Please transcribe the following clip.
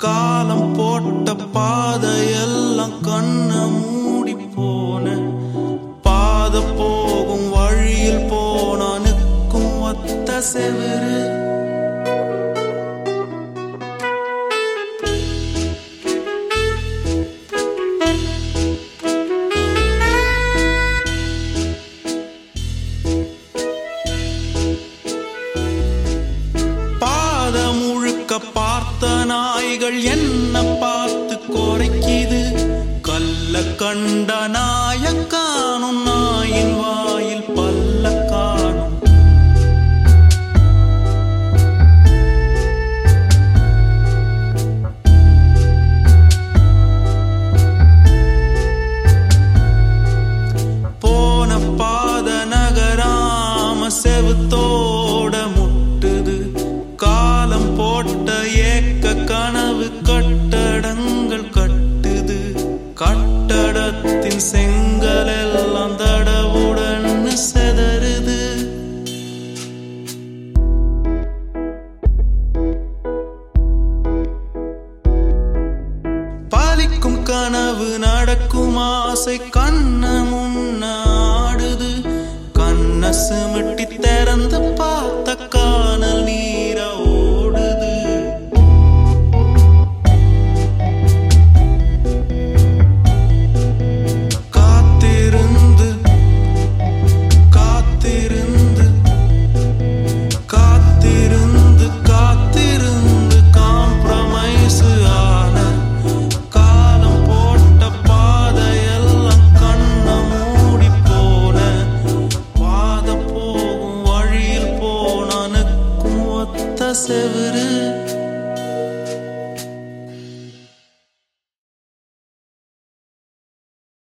காலம் போட்ட பாதையெல்லாம் கண்ண மூடி போன பாத போகும் வழியில் போனானுக்கும் ஒத்த செவிரு பாத முழுக்க பார்த்த நாய்கள் என்ன பார்த்து குறைக்குது கல்ல கண்ட நாய காணும் நாயின் வாயில் பல்ல காணும் போன பாத நகராம செவுத்தோட முட்டுது காலம் போட்ட ஏக்க கனவு கட்டடங்கள் கட்டுது கட்டடத்தின் செங்கல் எல்லாம் தடவுடன் செதறுது பாலிக்கும் கனவு நடக்கும் ஆசை கண்ண முன்னாடுது கண்ண சிமிட்டி திறந்து பார்த்த காணல் நீர ஓடுது காத்திருந்து காத்திருந்து காத்திருந்து காத்திருந்து காம்ப்ரமைஸ் ஆன காலம் போட்ட பாதையெல்லாம் கண்ண மூடி போன பாத போகும் வழியில் போனானுக்கும் ஒத்த செவிரு